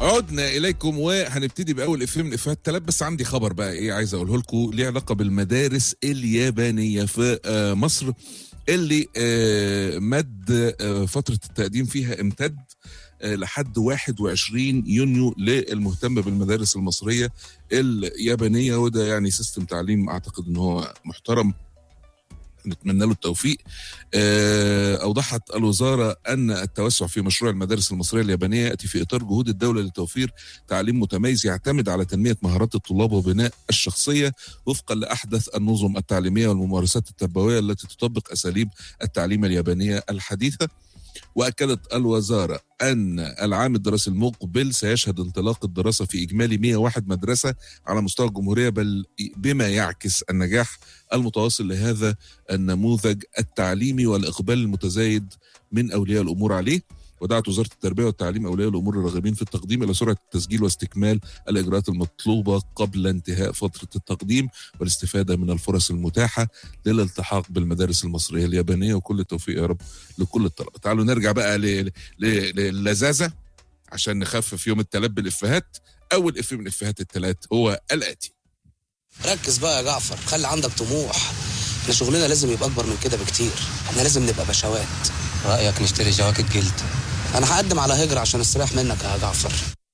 عدنا اليكم وهنبتدي باول افيه من افيهات ثلاث بس عندي خبر بقى ايه عايز اقوله لكم ليه علاقه بالمدارس اليابانيه في آه، مصر اللي آه، مد آه، فتره التقديم فيها امتد آه، لحد 21 يونيو للمهتم بالمدارس المصريه اليابانيه وده يعني سيستم تعليم اعتقد ان هو محترم نتمنى له التوفيق آه، أوضحت الوزارة أن التوسع في مشروع المدارس المصرية اليابانية يأتي في إطار جهود الدولة لتوفير تعليم متميز يعتمد على تنمية مهارات الطلاب وبناء الشخصية وفقا لأحدث النظم التعليمية والممارسات التربوية التي تطبق أساليب التعليم اليابانية الحديثة واكدت الوزاره ان العام الدراسي المقبل سيشهد انطلاق الدراسه في اجمالي 101 مدرسه على مستوى الجمهوريه بل بما يعكس النجاح المتواصل لهذا النموذج التعليمي والاقبال المتزايد من اولياء الامور عليه ودعت وزاره التربيه والتعليم اولياء الامور الراغبين في التقديم الى سرعه التسجيل واستكمال الاجراءات المطلوبه قبل انتهاء فتره التقديم والاستفاده من الفرص المتاحه للالتحاق بالمدارس المصريه اليابانيه وكل التوفيق يا رب لكل الطلبه. تعالوا نرجع بقى ل- ل- للذاذه عشان نخفف يوم الثلاث بالافيهات. اول افيه من افيهات الثلاث هو الاتي. ركز بقى يا جعفر خلي عندك طموح احنا شغلنا لازم يبقى اكبر من كده بكتير احنا لازم نبقى بشوات رأيك نشتري جواكت جلد انا هقدم على هجرة عشان استريح منك يا جعفر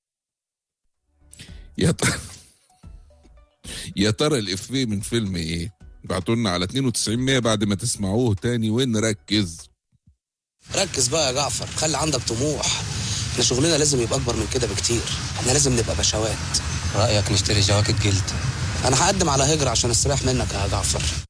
يا ترى يا ترى الافيه من فيلم ايه؟ ابعتوا لنا على 92 بعد ما تسمعوه تاني ونركز. ركز بقى يا جعفر خلي عندك طموح احنا شغلنا لازم يبقى اكبر من كده بكتير احنا لازم نبقى بشوات رأيك نشتري جواكت جلد انا هقدم على هجرة عشان استريح منك يا جعفر